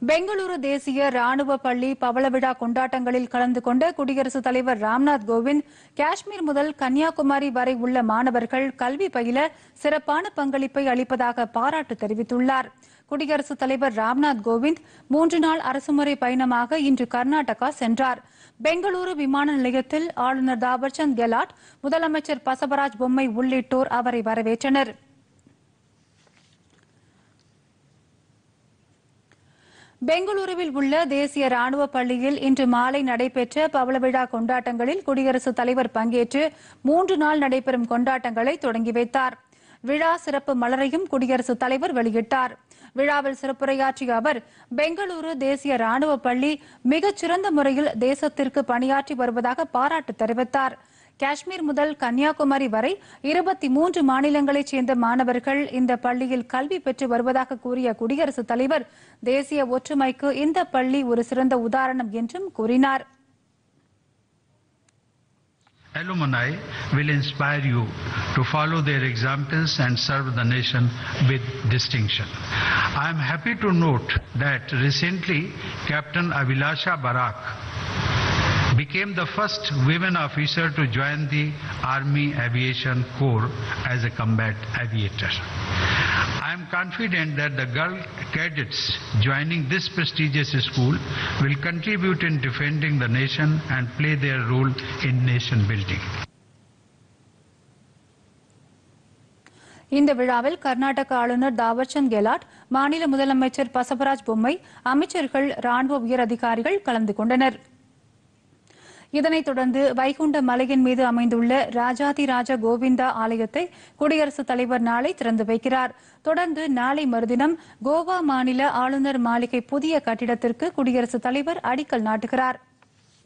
பெங்களூரு தேசிய ராணுவ பள்ளி பவள விழா கொண்டாட்டங்களில் கலந்து கொண்ட குடியரசுத் தலைவர் ராம்நாத் கோவிந்த் காஷ்மீர் முதல் கன்னியாகுமரி வரை உள்ள மாணவர்கள் கல்வி பயில சிறப்பான பங்களிப்பை அளிப்பதாக பாராட்டு தெரிவித்துள்ளார் குடியரசுத் தலைவர் ராம்நாத் கோவிந்த் மூன்று நாள் அரசுமுறை பயணமாக இன்று கர்நாடகா சென்றார் பெங்களூரு விமான நிலையத்தில் ஆளுநர் தாவர்சந்த் கெலாட் முதலமைச்சர் பசவராஜ் பொம்மை உள்ளிட்டோர் அவரை வரவேற்றனர் பெங்களூருவில் உள்ள தேசிய ராணுவ பள்ளியில் இன்று மாலை நடைபெற்ற பவள விழா கொண்டாட்டங்களில் குடியரசுத் தலைவர் பங்கேற்று மூன்று நாள் நடைபெறும் கொண்டாட்டங்களை தொடங்கி வைத்தார் விழா சிறப்பு மலரையும் குடியரசுத் தலைவர் வெளியிட்டார் விழாவில் சிறப்புரையாற்றிய அவர் பெங்களூரு தேசிய ராணுவ பள்ளி மிகச்சிறந்த முறையில் தேசத்திற்கு பணியாற்றி வருவதாக பாராட்டு தெரிவித்தார் காஷ்மீர் முதல் கன்னியாகுமரி வரை இருபத்தி மூன்று மாநிலங்களைச் சேர்ந்த மாணவர்கள் இந்த பள்ளியில் கல்வி பெற்று வருவதாக கூறிய குடியரசுத் தலைவர் தேசிய ஒற்றுமைக்கு இந்த பள்ளி ஒரு சிறந்த உதாரணம் என்றும் கூறினார் alumni will inspire you to follow their examples and serve the nation with distinction. I am happy to note that recently Captain Avilasha Barak became the first women officer to join the Army Aviation Corps as a combat aviator. I am confident that the girl cadets joining this prestigious school will contribute in defending the nation and play their role in nation building. இந்த விழாவில் கர்நாடக ஆளுநர் தாவர்சந்த் கெலாட் மாநில முதலமைச்சர் பசவராஜ் பொம்மை அமைச்சர்கள் ராணுவ உயர் அதிகாரிகள் கலந்து கொண்டனர் இதனைத் தொடர்ந்து வைகுண்ட மலையின் மீது அமைந்துள்ள ராஜாதிராஜ கோவிந்தா ஆலயத்தை குடியரசுத் தலைவர் நாளை திறந்து வைக்கிறார் தொடர்ந்து நாளை மறுதினம் கோவா மாநில ஆளுநர் மாளிகை புதிய கட்டிடத்திற்கு குடியரசுத் தலைவர் அடிக்கல் நாட்டுகிறார்